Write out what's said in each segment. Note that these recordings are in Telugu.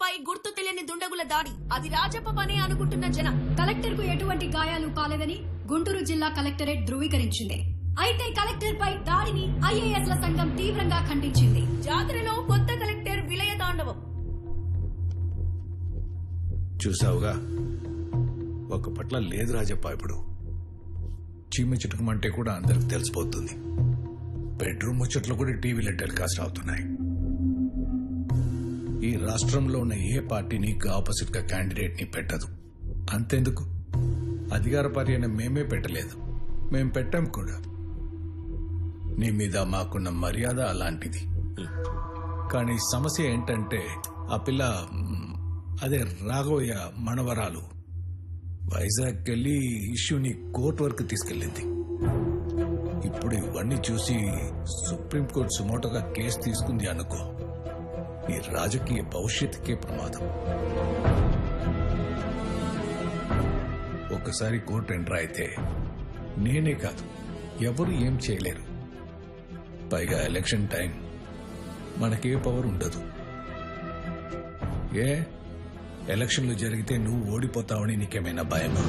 పై గుర్తు తెలియని దుండగుల దాడి అది రాజప్ప పనే అనుకుంటున్న జనం కలెక్టర్ కు ఎటువంటి గాయాలు కాలేదని గుంటూరు జిల్లా కలెక్టరేట్ ధృవీకరించింది అయితే కలెక్టర్ పై దాడిని ఐఏఎస్ల సంఘం తీవ్రంగా ఖండించింది జాతరలో కొత్త కలెక్టర్ విలయ తాండవం చూసావుగా ఒక పట్ల లేదు రాజప్ప ఇప్పుడు చీమ చిటుకమంటే కూడా అందరికి తెలిసిపోతుంది బెడ్రూమ్ ముచ్చట్లు కూడా టీవీలో టెలికాస్ట్ అవుతున్నాయి ఈ రాష్ట్రంలో ఉన్న ఏ పార్టీ నీకు ఆపోజిట్ గా క్యాండిడేట్ ని పెట్టదు అంతెందుకు అధికార పార్టీ అయినా మేమే పెట్టలేదు మేం పెట్టాం కూడా నీ మీద మాకున్న మర్యాద అలాంటిది కానీ సమస్య ఏంటంటే ఆ పిల్ల మ్, అదే రాఘవయ్య మనవరాలు వైజాగ్ వెళ్ళి ఇష్యూని కోర్టు వరకు తీసుకెళ్ళింది ఇప్పుడు ఇవన్నీ చూసి సుప్రీంకోర్టు సుమోటోగా కేసు తీసుకుంది అనుకో ఈ రాజకీయ భవిష్యత్తుకే ప్రమాదం ఒకసారి కోర్టు ఎంటర్ అయితే నేనే కాదు ఎవరు ఏం చేయలేరు పైగా ఎలక్షన్ టైం మనకే పవర్ ఉండదు ఏ ఎలక్షన్లు జరిగితే నువ్వు ఓడిపోతావని నీకేమైనా భయమా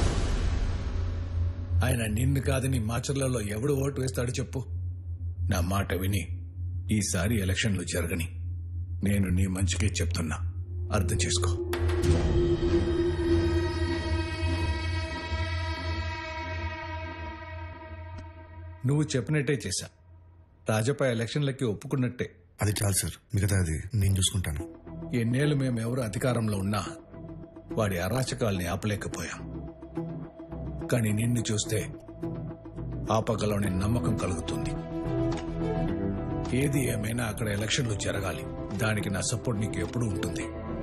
ఆయన నిన్ను కాదని మాచర్లలో ఎవడు ఓటు వేస్తాడు చెప్పు నా మాట విని ఈసారి ఎలక్షన్లు జరగని నేను నీ మంచికే చెప్తున్నా అర్థం చేసుకో నువ్వు చెప్పినట్టే చేశా రాజపా ఎలక్షన్లకి ఒప్పుకున్నట్టే అది చాలు సార్ మిగతా అది నేను చూసుకుంటాను ఎన్నేళ్ళు మేము ఎవరు అధికారంలో ఉన్నా వాడి అరాచకాల్ని ఆపలేకపోయాం కానీ నిన్ను చూస్తే ఆపగలవని నమ్మకం కలుగుతుంది ఏది ఏమైనా అక్కడ ఎలక్షన్లు జరగాలి దానికి నా సపోర్ట్ నీకు ఎప్పుడూ ఉంటుంది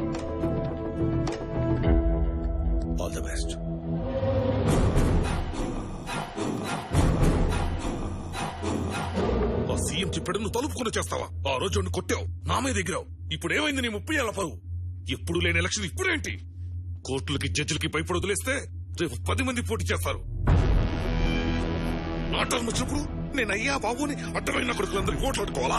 ఆల్ ద బెస్ట్ ఆ సీఎం చెప్పాడు నువ్వు తలుపుకొని చేస్తావా ఆ రోజు నువ్వు కొట్టావు నా మీద ఎగిరావు ఇప్పుడు ఏమైంది నీ ముప్పై ఏళ్ల పరువు ఎప్పుడు లేని ఎలక్షన్ ఇప్పుడేంటి కోర్టులకి జడ్జిలకి భయపడి వదిలేస్తే రేపు పది మంది పోటీ చేస్తారు నా టర్మ్ వచ్చినప్పుడు నేను అయ్యా బాబుని అడ్డమైన కొడుకులందరికీ ఓట్లు అట్టుకోవాలా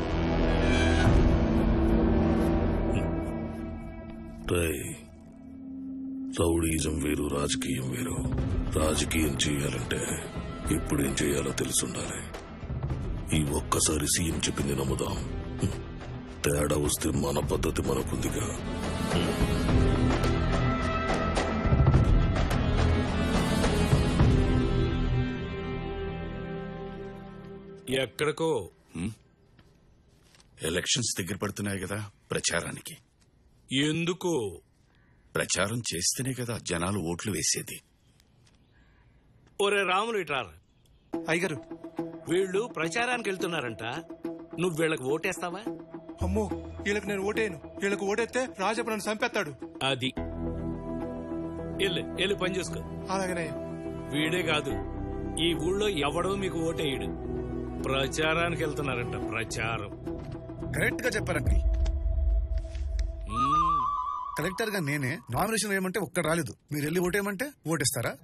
రౌడీజం వేరు రాజకీయం వేరు రాజకీయం చేయాలంటే ఇప్పుడు ఏం చేయాలో తెలుసుండాలి ఈ ఒక్కసారి సీఎం చెప్పింది నమ్ముదాం హ్మ్. తేడా వస్తే మన పద్ధతి మనకుందిగా ఎక్కడికో ఎలక్షన్స్ దగ్గర పడుతున్నాయి కదా ప్రచారానికి ఎందుకు ప్రచారం చేస్తేనే కదా జనాలు ఓట్లు వేసేది ఒరే రాములు ఇట్రారా అయ్యగారు వీళ్ళు ప్రచారానికి వెళ్తున్నారంట నువ్వు వీళ్ళకి ఓటేస్తావా అమ్మో వీళ్ళకి నేను ఓటేయను వీళ్ళకి ఓటేస్తే రాజప్ప నన్ను చంపేస్తాడు అది వెళ్ళి వెళ్ళి పని చేసుకో అలాగనే వీడే కాదు ఈ ఊళ్ళో ఎవడో మీకు ఓటేయడు ప్రచారానికి వెళ్తున్నారంట ప్రచారం కరెక్ట్ గా చెప్పారండి మ్మ్. కలెక్టర్ గా నేనే నామినేషన్ వేయమంటే ఒక్కడ రాలేదు మీరు వెళ్ళి ఓటేయమంటే ఓటేస్తారా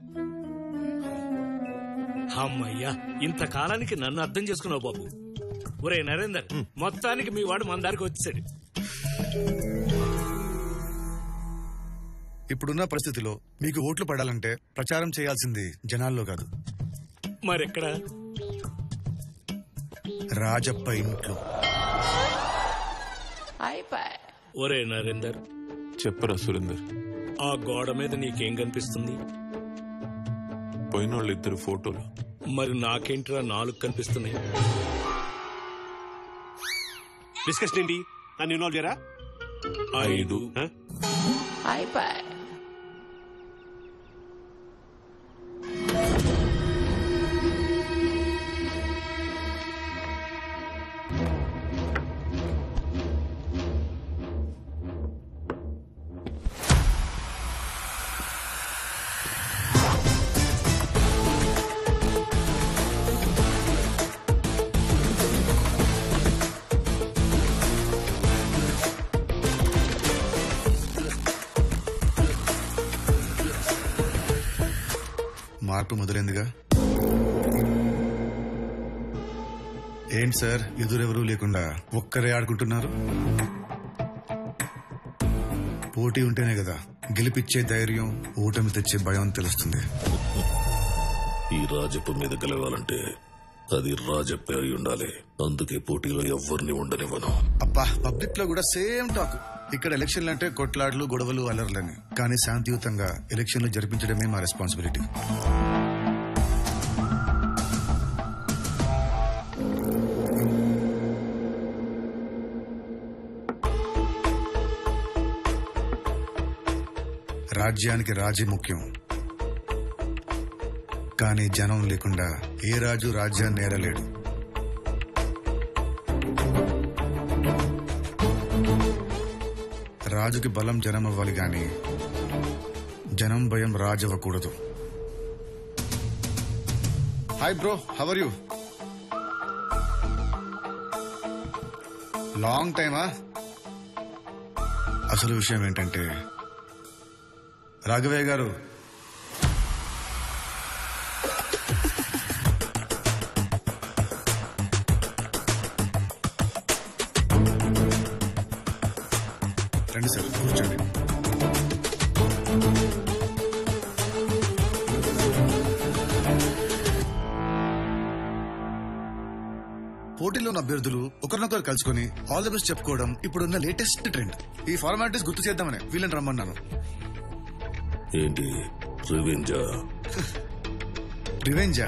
అమ్మయ్యా ఇంతకాలానికి నన్ను అర్థం చేసుకున్నావు బాబు ఒరే నరేందర్ మొత్తానికి మీ వాడు మన దారికి వచ్చాడు ఇప్పుడున్న పరిస్థితిలో మీకు ఓట్లు పడాలంటే ప్రచారం చేయాల్సింది జనాల్లో కాదు మరెక్కడ రాజప్ప ఇంట్లో ఒరే నరేందర్ చెప్పరా సురేందర్ ఆ గోడ మీద నీకేం కనిపిస్తుంది పోయినోళ్ళు ఇద్దరు ఫోటోలు మరి నాకేంట్రా నాలుగు కనిపిస్తున్నాయి డిస్కషన్ ఏంటి నన్ను ఇన్వాల్వ్ చేయరా ఐదు ఆ? మార్పు మొదలైందిగా ఏంటి సార్ ఎదురెవరూ లేకుండా ఒక్కరే ఆడుకుంటున్నారు పోటీ ఉంటేనే కదా గెలిపిచ్చే ధైర్యం ఓటమి తెచ్చే భయం తెలుస్తుంది ఈ రాజప్ప మీద గెలవాలంటే అది రాజప్పే అయి ఉండాలి అందుకే పోటీలో ఎవ్వరిని ఉండనివ్వను అబ్బా పబ్లిక్ లో కూడా సేమ్ టాక్ ఇక్కడ ఎలక్షన్లు అంటే కొట్లాట్లు గొడవలు అలర్లని కానీ శాంతియుతంగా ఎలక్షన్లు జరిపించడమే మా రెస్పాన్సిబిలిటీ రాజ్యానికి రాజీ ముఖ్యం కానీ జనం లేకుండా ఏ రాజు రాజ్యాన్ని ఏరలేడు రాజుకి బలం జనం అవ్వాలి గాని జనం భయం రాజు అవ్వకూడదు hi bro how are you long టైమా అసలు విషయం ఏంటంటే రాఘవయ్య గారు రండి సార్ కూర్చోండి పోటీలో ఉన్న అభ్యర్థులు ఒకరినొకరు కలుసుకొని ఆల్ ది బెస్ట్ చెప్పుకోవడం ఇప్పుడున్న లేటెస్ట్ ట్రెండ్ ఈ ఫార్మాలిటీస్ గుర్తు చేద్దామని వీళ్ళని రమ్మన్నాను ఏంటి రివెంజా రివెంజా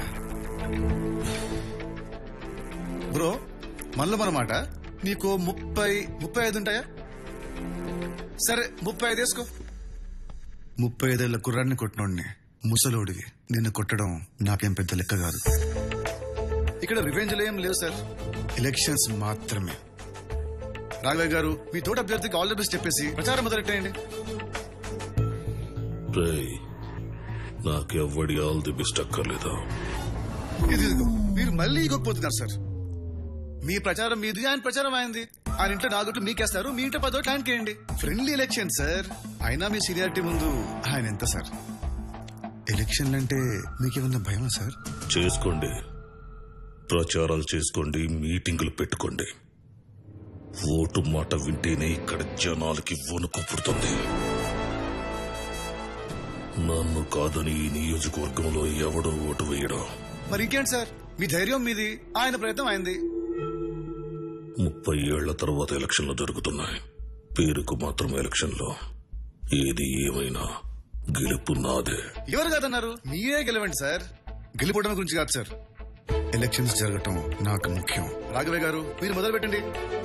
బ్రో మనలో మన మాట నీకు ముప్పై ముప్పై ఐదు ఉంటాయా సరే ముప్పై ఐదు వేసుకో ముప్పై ఐదేళ్ల కుర్రాన్ని కొట్టినోడిని ముసలోడివి నిన్ను కొట్టడం నాకేం పెద్ద లెక్క కాదు ఇక్కడ రివెంజ్లు ఏం లేవు సార్ ఎలక్షన్స్ మాత్రమే రాఘవయ్య గారు మీ తోట అభ్యర్థికి ఆల్ ది బెస్ట్ చెప్పేసి ప్రచారం మొదలెట్టేయండి రేయ్ నాకెవ్వడి ఆల్ ది బెస్ట్ అక్కర్లేదా ఇది ఇదిగో మీరు మళ్ళీ ఇగోకపోతున్నారు సార్ మీ ప్రచారం మీది ఆయన ప్రచారం అయింది ఆయన ఇంట్లో నాలుగు మీకేస్తారు మీ ఇంట్లో పదో ఆయనకి వేయండి ఫ్రెండ్లీ ఎలక్షన్ సార్ అయినా మీ సీనియారిటీ ముందు ఆయన ఎంత సార్ ఎలక్షన్లు అంటే మీకేమన్నా భయమా సార్ చేసుకోండి ప్రచారాలు చేసుకోండి మీటింగులు పెట్టుకోండి ఓటు మాట వింటేనే ఇక్కడ జనాలకి వణుకు పుడుతుంది నన్ను కాదని ఈ నియోజకవర్గంలో ఎవడో ఓటు వేయడం మరి ఇంకేంటి సార్ మీ ధైర్యం మీది ఆయన ప్రయత్నం అయింది ముప్పై ఏళ్ల తర్వాత ఎలక్షన్లు జరుగుతున్నాయి పేరుకు మాత్రం ఎలక్షన్లో ఏది ఏమైనా గెలుపు నాదే ఎవరు కాదన్నారు మీరే గెలవండి సార్ గెలిపోవడం గురించి కాదు సార్ ఎలక్షన్స్ జరగటం నాకు ముఖ్యం రాఘవయ్య గారు మీరు మొదలు పెట్టండి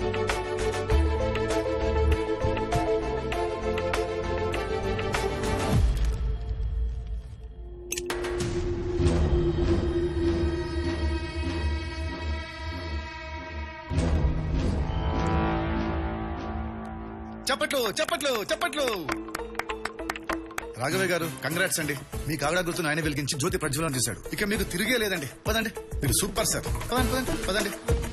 చప్పట్లు చప్పట్లు చప్పట్లు రాఘవయ్య గారు కంగ్రాట్స్ అండి మీ కాగడా గుర్తును ఆయన వెలిగించి జ్యోతి ప్రజ్వలన చేశాడు ఇక మీకు తిరిగే లేదండి పదండి మీరు సూపర్ సార్ పదండి పదండి పదండి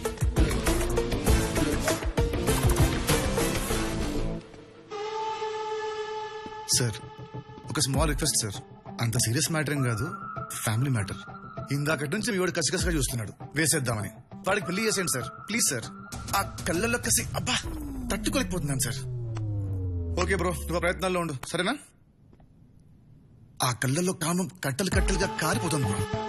సార్ ఒక స్మాల్ రిక్వెస్ట్ సార్ అంత సీరియస్ మ్యాటర్ ఏం కాదు ఫ్యామిలీ మ్యాటర్ ఇందాకటి నుంచి మీ వాడు కసికసగా చూస్తున్నాడు వేసేద్దామని వాడికి పెళ్లి చేసేయండి సార్ ప్లీజ్ సార్ ఆ కళ్ళల్లో కసి అబ్బా తట్టుకోలేకపోతున్నాను సార్ ఓకే బ్రో నువ్వు ఆ ప్రయత్నాల్లో ఉండు సరేనా ఆ కళ్ళల్లో కామం కట్టలు కట్టలుగా కారిపోతుంది బ్రో